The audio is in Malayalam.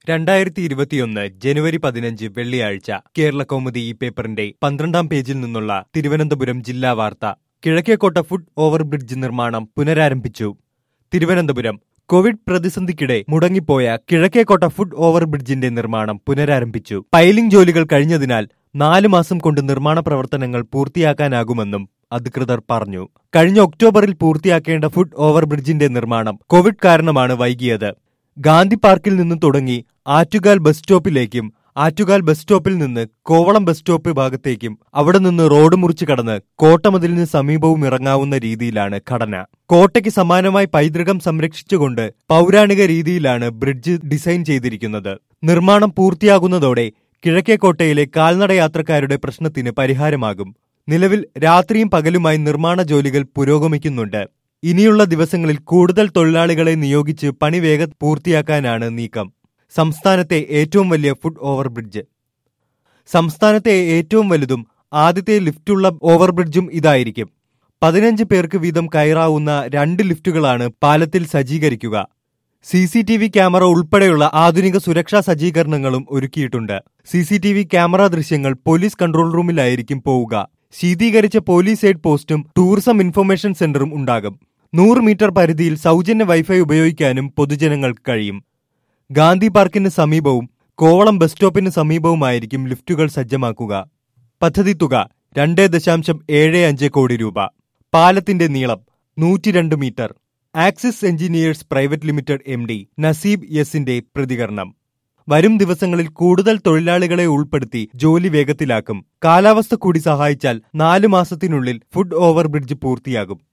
രണ്ടായിരത്തി ഇരുപത്തിയൊന്ന് ജനുവരി പതിനഞ്ച് വെള്ളിയാഴ്ച കേരള കൗമുദി ഈ പേപ്പറിന്റെ പന്ത്രണ്ടാം പേജിൽ നിന്നുള്ള തിരുവനന്തപുരം ജില്ലാ വാർത്ത കിഴക്കേക്കോട്ട ഫുട് ഓവർബ്രിഡ്ജ് നിർമ്മാണം പുനരാരംഭിച്ചു തിരുവനന്തപുരം കോവിഡ് പ്രതിസന്ധിക്കിടെ മുടങ്ങിപ്പോയ കിഴക്കേക്കോട്ട ഫുട് ഓവർബ്രിഡ്ജിന്റെ നിർമ്മാണം പുനരാരംഭിച്ചു പൈലിംഗ് ജോലികൾ കഴിഞ്ഞതിനാൽ നാല് മാസം കൊണ്ട് നിർമ്മാണ പ്രവർത്തനങ്ങൾ പൂർത്തിയാക്കാനാകുമെന്നും അധികൃതർ പറഞ്ഞു കഴിഞ്ഞ ഒക്ടോബറിൽ പൂർത്തിയാക്കേണ്ട ഫുട് ഓവർബ്രിഡ്ജിന്റെ നിർമ്മാണം കോവിഡ് കാരണമാണ് വൈകിയത് ഗാന്ധി പാർക്കിൽ നിന്ന് തുടങ്ങി ആറ്റുകാൽ ബസ് സ്റ്റോപ്പിലേക്കും ആറ്റുകാൽ ബസ് സ്റ്റോപ്പിൽ നിന്ന് കോവളം ബസ് സ്റ്റോപ്പ് ഭാഗത്തേക്കും അവിടെ നിന്ന് റോഡ് മുറിച്ച് കടന്ന് കോട്ടമതിലിന് സമീപവും ഇറങ്ങാവുന്ന രീതിയിലാണ് ഘടന കോട്ടയ്ക്ക് സമാനമായി പൈതൃകം സംരക്ഷിച്ചുകൊണ്ട് പൗരാണിക രീതിയിലാണ് ബ്രിഡ്ജ് ഡിസൈൻ ചെയ്തിരിക്കുന്നത് നിർമ്മാണം പൂർത്തിയാകുന്നതോടെ കിഴക്കേക്കോട്ടയിലെ കാൽനട യാത്രക്കാരുടെ പ്രശ്നത്തിന് പരിഹാരമാകും നിലവിൽ രാത്രിയും പകലുമായി നിർമ്മാണ ജോലികൾ പുരോഗമിക്കുന്നുണ്ട് ഇനിയുള്ള ദിവസങ്ങളിൽ കൂടുതൽ തൊഴിലാളികളെ നിയോഗിച്ച് പണി വേഗം പൂർത്തിയാക്കാനാണ് നീക്കം സംസ്ഥാനത്തെ ഏറ്റവും വലിയ ഫുട് ഓവർബ്രിഡ്ജ് സംസ്ഥാനത്തെ ഏറ്റവും വലുതും ആദ്യത്തെ ലിഫ്റ്റുള്ള ഓവർബ്രിഡ്ജും ഇതായിരിക്കും പതിനഞ്ച് പേർക്ക് വീതം കയറാവുന്ന രണ്ട് ലിഫ്റ്റുകളാണ് പാലത്തിൽ സജ്ജീകരിക്കുക C C T V camera ഉൾപ്പെടെയുള്ള ആധുനിക സുരക്ഷാ സജ്ജീകരണങ്ങളും ഒരുക്കിയിട്ടുണ്ട് C C T V camera ദൃശ്യങ്ങൾ പോലീസ് കൺട്രോൾ റൂമിലായിരിക്കും പോവുക ശീതീകരിച്ച പോലീസ് എയ്ഡ് പോസ്റ്റും ടൂറിസം ഇൻഫർമേഷൻ സെന്ററും ഉണ്ടാകും നൂറ് മീറ്റർ പരിധിയിൽ സൗജന്യ വൈഫൈ ഉപയോഗിക്കാനും പൊതുജനങ്ങൾക്ക് കഴിയും ഗാന്ധി പാർക്കിന് സമീപവും കോവളം ബസ് സ്റ്റോപ്പിന് സമീപവുമായിരിക്കും ലിഫ്റ്റുകൾ സജ്ജമാക്കുക പദ്ധതി തുക രണ്ട് ദശാംശം ഏഴ് അഞ്ച് കോടി രൂപ പാലത്തിന്റെ നീളം നൂറ്റിരണ്ട് metre Axis Engineers Private Limited M D Naseeb യെസിന്റെ പ്രതികരണം വരും ദിവസങ്ങളിൽ കൂടുതൽ തൊഴിലാളികളെ ഉൾപ്പെടുത്തി ജോലി വേഗത്തിലാക്കും കാലാവസ്ഥ കൂടി സഹായിച്ചാൽ നാലു മാസത്തിനുള്ളിൽ ഫുഡ് ഓവർബ്രിഡ്ജ് പൂർത്തിയാകും